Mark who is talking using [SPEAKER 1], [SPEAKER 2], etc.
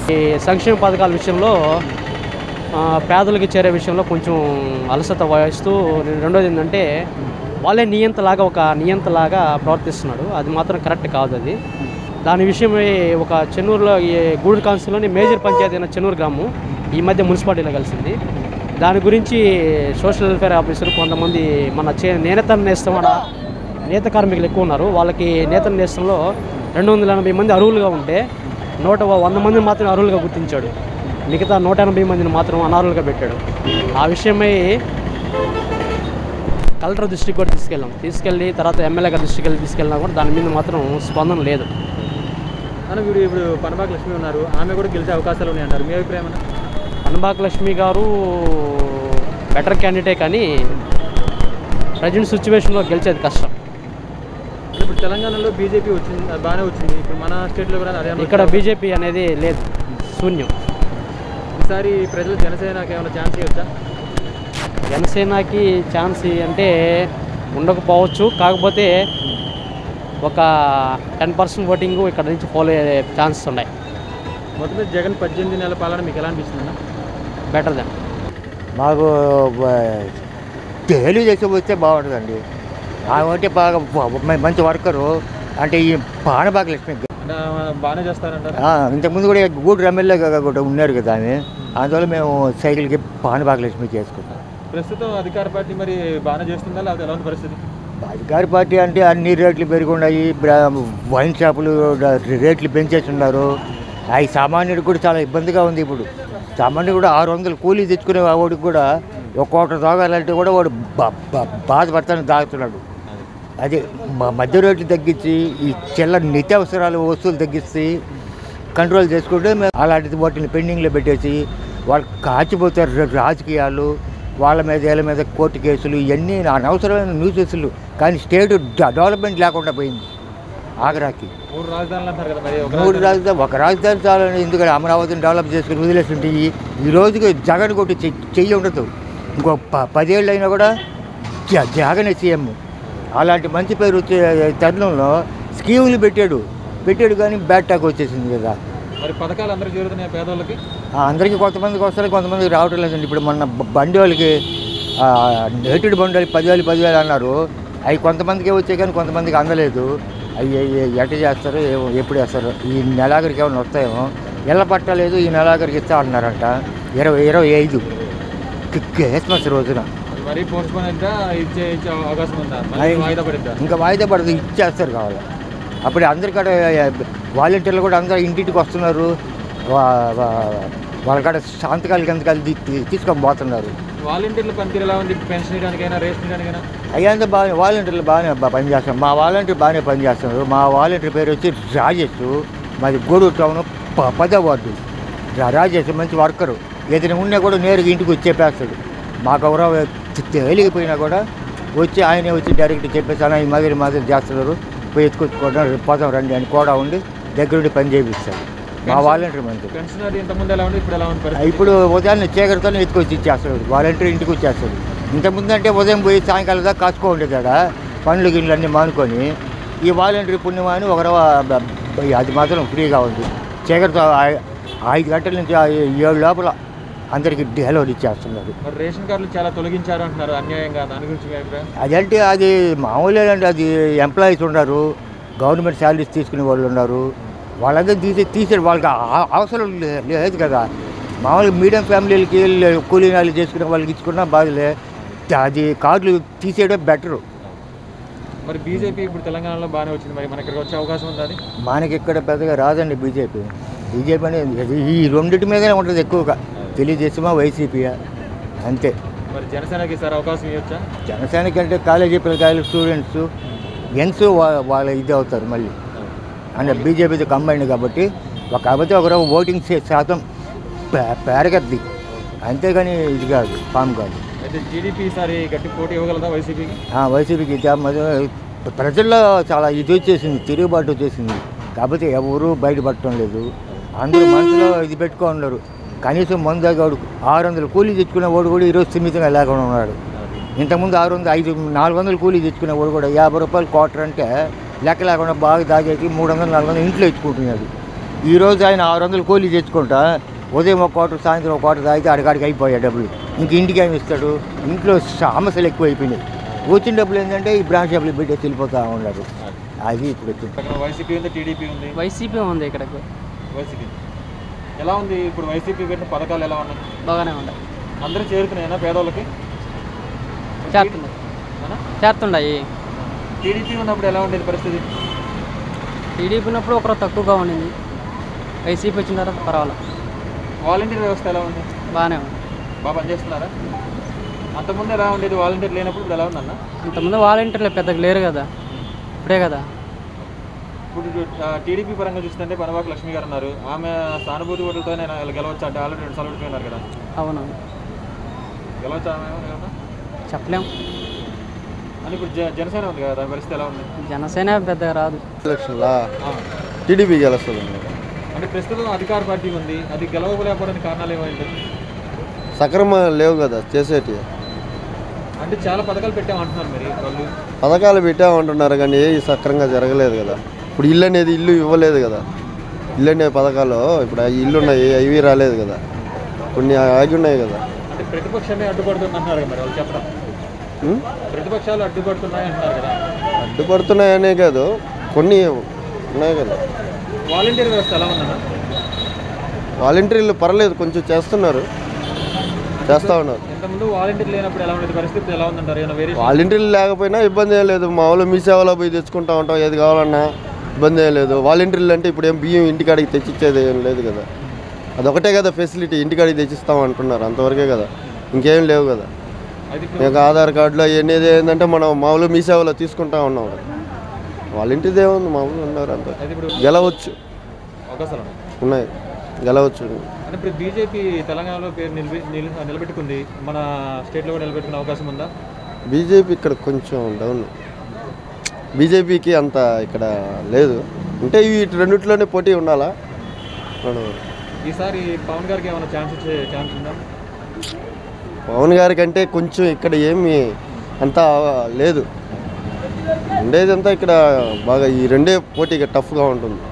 [SPEAKER 1] ఈ సంక్షేమ పథకాల విషయంలో ఆ, పేదలకు చేరే విషయంలో కొంచెం అలసత వహిస్తూ రెండోది ఏంటంటే వాళ్ళే నియంతలాగా ఒక నియంతలాగా ప్రవర్తిస్తున్నాడు అది మాత్రం కరెక్ట్ కాదు అది దాని విషయమై ఒక చెన్నూరులో ఈ గూడూరు కౌన్సిల్లోని మేజర్ పంచాయతీ అయిన చెన్నూరు గ్రామం ఈ మధ్య మున్సిపాలిటీలో కలిసింది దాని గురించి సోషల్ వెల్ఫేర్ ఆఫీసర్ కొంతమంది మన చే నేత నేస్తం ఆడ నేత కార్మికులు ఎక్కువ ఉన్నారు వాళ్ళకి నేత నేస్తంలో రెండు వందల ఎనభై మంది అర్హులుగా ఉంటే నూట వంద మందిని మాత్రం అర్హులుగా గుర్తించాడు మిగతా నూట ఎనభై మందిని మాత్రం అనర్హులుగా పెట్టాడు ఆ విషయమై కలెక్టర్ దృష్టికి కూడా తీసుకెళ్ళాం తీసుకెళ్ళి తర్వాత ఎమ్మెల్యే గారి దృష్టికి వెళ్ళి తీసుకెళ్ళినా కూడా దాని మీద మాత్రం స్పందన లేదు
[SPEAKER 2] అన్న వీడు ఇప్పుడు పనబాక లక్ష్మి ఉన్నారు ఆమె కూడా గెలిచే అవకాశాలు ఉన్నాయి అంటారు మీ అభిప్రాయం అన్న?
[SPEAKER 1] అనుబాక్ లక్ష్మి గారు బెటర్ క్యాండిడేటే కానీ ప్రజెంట్ సిచ్యువేషన్లో గెలిచేది కష్టం
[SPEAKER 2] అంటే ఇప్పుడు తెలంగాణలో బీజేపీ వచ్చింది అది బాగానే వచ్చింది ఇప్పుడు మన స్టేట్లో కూడా అదే
[SPEAKER 1] ఇక్కడ బీజేపీ అనేది లేదు శూన్యం
[SPEAKER 2] ఈసారి ప్రజలు జనసేనకి ఏమైనా ఛాన్స్ ఇవ్వచ్చా
[SPEAKER 1] జనసేనకి ఛాన్స్ అంటే ఉండకపోవచ్చు కాకపోతే ఒక టెన్ పర్సెంట్ ఓటింగ్ ఇక్కడ నుంచి ఫాలో అయ్యే ఛాన్సెస్ ఉన్నాయి
[SPEAKER 2] మొత్తం మీద జగన్ పద్దెనిమిది నెలల పాలన మీకు ఎలా అనిపిస్తుంది అన్న?
[SPEAKER 1] బెటర్ దెన్
[SPEAKER 3] మాకు తెలుగుదేశం వస్తే బాగుంటుందండి ఆమె అంటే బాగా మ- మంచి వర్కరు అంటే ఈ పానబాగ లక్ష్మి
[SPEAKER 2] అంటే ఆమె బాగానే చేస్తారంటారు
[SPEAKER 3] ఆ, ఇంతకుముందు కూడా గూడూరు ఎమ్మెల్యే కూడా ఉన్నారు కదా ఆమె అందువల్ల మేము సైకిల్కి పానబాగ లక్ష్మి చేసుకుంటాం
[SPEAKER 2] ప్రస్తుతం అధికార పార్టీ మరి బాగానే చేస్తుందా లేదా ఎలా ఉంది పరిస్థితి
[SPEAKER 3] అధికార పార్టీ అంటే అన్ని రేట్లు పెరిగి ఉన్నాయి బ్ర- వైన్ షాపులు డ- రేట్లు పెంచేసి ఉన్నారు అవి సామాన్యుడికి కూడా చాలా ఇబ్బందిగా ఉంది ఇప్పుడు సామాన్యుడు కూడా ఆరు వందలు కూలీ తెచ్చుకునే వాడికి కూడా ఒక కోట తాగాలంటే కూడా వాడు బా- బా- బాధపడతాను తాగుతున్నాడు అదే మ- మధ్య రేట్లు తగ్గించి ఈ చిల్లర నిత్యావసరాలు వస్తువులు తగ్గిస్తే కంట్రోల్ చేసుకుంటే మేము అలాంటిది వాటిని పెండింగ్లో పెట్టేసి వాళ్ళు కాచిపోతారు రా- రాజకీయాలు వాళ్ళ మీద వీళ్ళ మీద కోర్టు కేసులు ఇవన్నీ అనవసరమైన న్యూసెస్లు కానీ స్టేట్ డ- డెవలప్మెంట్ లేకుండా పోయింది ఆగ్రాకి
[SPEAKER 2] మూడు రాజధానులు అంటారు కదా మరి ఒక
[SPEAKER 3] మూడు రాజధాని ఒక రాజధాని చాలని ఎందుకంటే అమరావతిని డెవలప్ చేసుకుని వదిలేస్తుంటే ఈ ఈ రోజుకి జగన్ కొట్టి చె- చెయ్యి ఉండదు ఇంకో ప పదేళ్ళు అయినా కూడా జ జగనే సీఎం అలాంటి మంచి పేరు వచ్చే తరుణంలో స్కీములు పెట్టాడు పెట్టాడు కానీ బ్యాడ్ టాక్ వచ్చేసింది కదా
[SPEAKER 2] మరి పథకాలు అందరూ చేరుతున్నాయి పేదవాళ్ళకి
[SPEAKER 3] ఆ, అందరికీ కొంతమందికి వస్తారు కొంతమందికి రావటం లేదండి ఇప్పుడు మొన్న బ- బండి వాళ్ళకి నేటిడ్ బండి వాళ్ళకి పదివేలు పదివేలు అన్నారు అవి కొంతమందికి వచ్చాయి కానీ కొంతమందికి అందలేదు అవి అవి ఎట్ట చేస్తారు ఏమో ఎప్పుడు వేస్తారు ఈ నెలాఖరికి ఏమైనా వస్తాయేమో ఎల్ల పట్టలేదు ఈ నెలాఖరికి ఇస్తా అన్నారంట ఇరవై ఇరవై ఐదు కి- క్రిస్మస్ రోజున
[SPEAKER 2] మరి మరీ పోస్ట్ పోన్ అయితే ఇచ్చే ఇచ్చే అవకాశం ఉందా మళ్ళీ
[SPEAKER 3] అయి-
[SPEAKER 2] వాయిదా పడిద్దా
[SPEAKER 3] ఇంకా వాయిదా పడదు ఇచ్చేస్తారు కావాలి అప్పుడు అందరికాడ వాలంటీర్లు కూడా అందరూ ఇంటింటికి వస్తున్నారు వా- వా- వాళ్ళ కాడ సంతకాలు గంతకాలు తీ- తీసుకొని పోతున్నారు
[SPEAKER 2] వాలంటీర్ల పనితీరు ఎలా ఉంది పెన్షన్ ఇవ్వడానికైనా రేషన్ ఇవ్వడానికైనా
[SPEAKER 3] అయ్యంతా బాగా వాలంటీర్లు బాగానే బా- పనిచేస్తున్నారు మా వాలంటీర్ బాగానే పనిచేస్తున్నారు మా వాలంటీర్ పేరు వచ్చి రాజేష్ మాది గూడూరు టౌన్ ప- పదో వార్డు రా- రాజేష్ మంచి వర్కరు ఏదైనా ఉన్నా కూడా నేరుగా ఇంటికి వచ్చి చెప్పేస్తాడు మాకు ఎవరో తేలిగిపోయినా కూడా వచ్చి ఆయనే వచ్చి డైరెక్ట్ చెప్పేసి అన్న ఈ మాదిరి మాదిరి చేస్తున్నారు పోయి ఎత్తుకొచ్చుకోవడం రేపు పోతాం రండి అని కూడా ఉండి దగ్గరుండి పని చేపిస్తాడు మా వాలంటీర్ మంచి
[SPEAKER 2] పెన్షన్ అది ఇంతకుముందు ఎలా ఉంది ఇప్పుడు ఎలా ఉంది పరిస్థితి
[SPEAKER 3] ఇప్పుడు ఉదయాన్నే చీకటితో ఎత్తుకొచ్చి ఇచ్చేస్తాడు వాలంటీర్ ఇంటికి వచ్చేస్తాడు ఇంతకుముందు అంటే ఉదయం పోయి సాయంకాలం దాకా కాసుకో ఉండేది ఆడ పండ్లు గిన్నెలు అన్నీ మానుకొని ఈ వాలంటీర్ పుణ్యమా అని ఒకరవ బ- బ- అది మాత్రం ఫ్రీగా ఉంది చీకటితో ఐ- ఐదు గంటల నుంచి ఆ ఏడు లోపల అందరికీ డెలివరీ ఇచ్చేస్తున్నారు
[SPEAKER 2] మరి రేషన్ కార్డులు చాలా తొలగించారు అంటున్నారు అన్యాయంగా దాని గురించి మీ అభిప్రాయం
[SPEAKER 3] అదంటే అది మామూలేనండి అది ఎంప్లాయీస్ ఉన్నారు గవర్నమెంట్ శాలరీస్ తీసుకునే వాళ్ళు ఉన్నారు వాళ్ళందరూ తీసే తీసే వాళ్ళకి ఆ- అవసరం లే- లేదు కదా మామూలుగా మీడియం ఫ్యామిలీలకి కూలీ నాలు చేసుకునే వాళ్ళకి ఇచ్చుకున్నా బాధలే అది కార్డులు తీసేయడం బెటరు
[SPEAKER 2] మరి బీజేపీ ఇప్పుడు తెలంగాణలో బాగానే వచ్చింది మరి మన ఇక్కడికి వచ్చే అవకాశం ఉందా అది
[SPEAKER 3] మనకి ఇక్కడ పెద్దగా రాదండి బీజేపీ బీజేపీ అనేది ఈ రెండింటి మీదనే ఉంటుంది ఎక్కువగా తెలుగుదేశమా వైసీపీయా అంతే
[SPEAKER 2] మరి జనసేనకి ఈసారి అవకాశం ఇవ్వచ్చా
[SPEAKER 3] జనసేనకి అంటే కాలేజీ పిల్లకాయలు స్టూడెంట్స్ యంగ్స్ వాళ్ళ ఇది అవుతారు మళ్ళీ అంటే బీజేపీతో కంబైండ్ కాబట్టి ఒక కాకపోతే ఒకరు ఓటింగ్ శా- శాతం పే- పెరగద్ది అంతేగాని ఇది కాదు పాము కాదు
[SPEAKER 2] అయితే టీడీపీ ఈసారి గట్టి పోటీ ఇవ్వగలదా వైసీపీకి
[SPEAKER 3] ఆ, వైసీపీకి ఇది మరి ప్రజల్లో చాలా ఇది వచ్చేసింది తిరుగుబాటు వచ్చేసింది కాకపోతే ఎవరు బయటపడటం లేదు అందరూ మనసులో ఇది పెట్టుకున్నారు కనీసం మందు తాగాడు ఆరు వందలు కూలీ తెచ్చుకునే వాడు కూడా ఈరోజు స్థిమితంగా లేకుండా ఉన్నాడు ఇంతకుముందు ఆరు వందలు ఐదు నాలుగు వందలు కూలీ తెచ్చుకునే వాడు కూడా యాభై రూపాయలు క్వార్టర్ అంటే లెక్క లేకుండా బాగా తాగేసి మూడు వందలు నాలుగు వందలు ఇంట్లో ఇచ్చుకుంటున్నాడు ఈరోజు ఆయన ఆరు వందలు కూలీ తెచ్చుకుంటా ఉదయం ఒక కోట సాయంత్రం ఒక కోట తాగితే అడికాడికి అయిపోయాయి డబ్బులు ఇంక ఇంటికి ఏమి ఇస్తాడు ఇంట్లో సమస్యలు ఎక్కువైపోయినాయి వచ్చిన డబ్బులు ఏంటంటే ఈ బ్రాంచ్ షాపులు పెట్టేసి వెళ్ళిపోతూ ఉన్నారు అది ఇప్పుడు వచ్చింది
[SPEAKER 2] అక్కడ వైసీపీ ఉంది టీడీపీ ఉంది
[SPEAKER 1] వైసీపీ ఉంది ఇక్కడికి
[SPEAKER 2] వైసీపీ ఎలా ఉంది ఇప్పుడు వైసీపీ పెట్టిన పథకాలు ఎలా ఉన్నాయి
[SPEAKER 1] బాగానే ఉంది
[SPEAKER 2] అందరూ చేరుతున్నాయన్నా పేదవాళ్ళకి
[SPEAKER 1] చేరుతున్నాయి
[SPEAKER 2] అవునా?
[SPEAKER 1] చేరుతుండయి
[SPEAKER 2] టీడీపీ ఉన్నప్పుడు ఎలా ఉండేది పరిస్థితి
[SPEAKER 1] టీడీపీ ఉన్నప్పుడు ఒకరు తక్కువగా ఉండింది వైసీపీ వచ్చిన తర్వాత పర్వాలేదు
[SPEAKER 2] వాలంటీర్ వ్యవస్థ ఎలా ఉంది
[SPEAKER 1] బాగానే ఉంది
[SPEAKER 2] బాగా పనిచేస్తున్నారా అంతకుముందు ఎలా ఉండేది వాలంటీర్ లేనప్పుడు ఇప్పుడు ఎలా ఉందన్న
[SPEAKER 1] ఇంతకుముందు వాలంటీర్లు పెద్దగా లేరు కదా ఇప్పుడే కదా
[SPEAKER 2] ఇప్పుడు టీడీపీ పరంగా చూస్తుంటే పనవాక లక్ష్మి గారు ఉన్నారు ఆమె సానుభూతి ఓట్లతో నేను గెలవచ్చు అంటే ఆల్రెడీ రెండు సార్లు ఓడిపోయినారు కదా
[SPEAKER 1] అవును
[SPEAKER 2] గెలవచ్చు ఆమె ఏమన్నా?
[SPEAKER 1] చెప్పలేం
[SPEAKER 2] అని ఇప్పుడు జ- జనసేన ఉంది కదా దాని పరిస్థితి ఎలా ఉంది
[SPEAKER 1] జనసేన పెద్దగా రాదు
[SPEAKER 4] ఎలక్షన్లా
[SPEAKER 2] ఆ.
[SPEAKER 4] టీడీపీ గెలుస్తుంది
[SPEAKER 2] అంటే ప్రస్తుతం అధికార పార్టీ ఉంది అది గెలవలేకపోవడానికి కారణాలు ఏమైంది
[SPEAKER 4] సక్రమంగా లేవు కదా చేసేటి
[SPEAKER 2] అంటే చాలా పథకాలు పెట్టామంటున్నారు మరి వాళ్ళు
[SPEAKER 4] పథకాలు పెట్టామంటున్నారు కానీ ఏ సక్రంగా జరగలేదు కదా ఇప్పుడు ఇల్లు అనేది ఇల్లు ఇవ్వలేదు కదా ఇల్లు అనే పథకాలు ఇప్పుడు ఆ ఇల్లు ఉన్నాయి అవి రాలేదు కదా కొన్ని ఆగి ఉన్నాయి కదా
[SPEAKER 2] అంటే ప్రతిపక్షమే అడ్డుపడుతుంది అంటున్నారు కదా మరి వాళ్ళు చెప్పడం
[SPEAKER 4] ఉం?
[SPEAKER 2] ప్రతిపక్షాలు అడ్డుపడుతున్నాయి అంటున్నారు కదా
[SPEAKER 4] అడ్డుపడుతున్నాయనే కాదు కొన్ని ఉన్నాయి కదా
[SPEAKER 2] వాలంటీర్ వ్యవస్థ ఎలా ఉందన్న
[SPEAKER 4] వాలంటీర్లు పర్లేదు కొంచెం చేస్తున్నారు చేస్తూ ఉన్నారు
[SPEAKER 2] ఇంతకుముందు వాలంటీర్ లేనప్పుడు ఎలా ఉండేది పరిస్థితి ఇప్పుడు ఎలా ఉందంటారు ఏమైనా వేరే
[SPEAKER 4] వాలంటీర్లు లేకపోయినా ఇబ్బంది ఏం లేదు మామూలు మీ సేవలో పోయి తెచ్చుకుంటా ఉంటాం ఏది కావాలన్నా ఇబ్బంది ఏం లేదు వాలంటీర్లు అంటే ఇప్పుడు ఏం బియ్యం ఇంటికాడికి తెచ్చిచ్చేది ఏం లేదు కదా అదొకటే కదా ఫెసిలిటీ ఇంటికాడికి తెచ్చిస్తాం అంటున్నారు అంతవరకే కదా ఇంకేం లేవు కదా
[SPEAKER 2] అది ఇప్పుడు
[SPEAKER 4] ఇంకా ఆధార్ కార్డులో అనేది ఏంటంటే మనం మామూలు మీ సేవలో తీసుకుంటా ఉన్నాం కదా వాలంటీర్ది ఏముంది మామూలు ఉన్నారు అంత
[SPEAKER 2] అది ఇప్పుడు
[SPEAKER 4] గెలవచ్చు
[SPEAKER 2] అవకాశాలు ఉన్నాయి
[SPEAKER 4] ఉన్నాయి గెలవచ్చు
[SPEAKER 2] అంటే ఇప్పుడు బీజేపీ తెలంగాణలో పేరు నిలబె నిల- నిలబెట్టుకుంది మన స్టేట్లో కూడా నిలబెట్టుకునే అవకాశం ఉందా
[SPEAKER 4] బీజేపీ ఇక్కడ కొంచెం డౌన్ బీజేపీకి అంత ఇక్కడ లేదు అంటే ఇవి రెండిట్లోనే పోటీ ఉండాలా నడవదు.
[SPEAKER 2] ఈసారి పవన్ గారికి ఏమైనా ఛాన్స్ ఇచ్చే ఛాన్స్ ఉందా
[SPEAKER 4] పవన్ గారి కంటే కొంచెం ఇక్కడ ఏమి అంత లేదు ఉండేదంతా ఇక్కడ బాగా ఈ రెండే పోటీగా టఫ్గా ఉంటుంది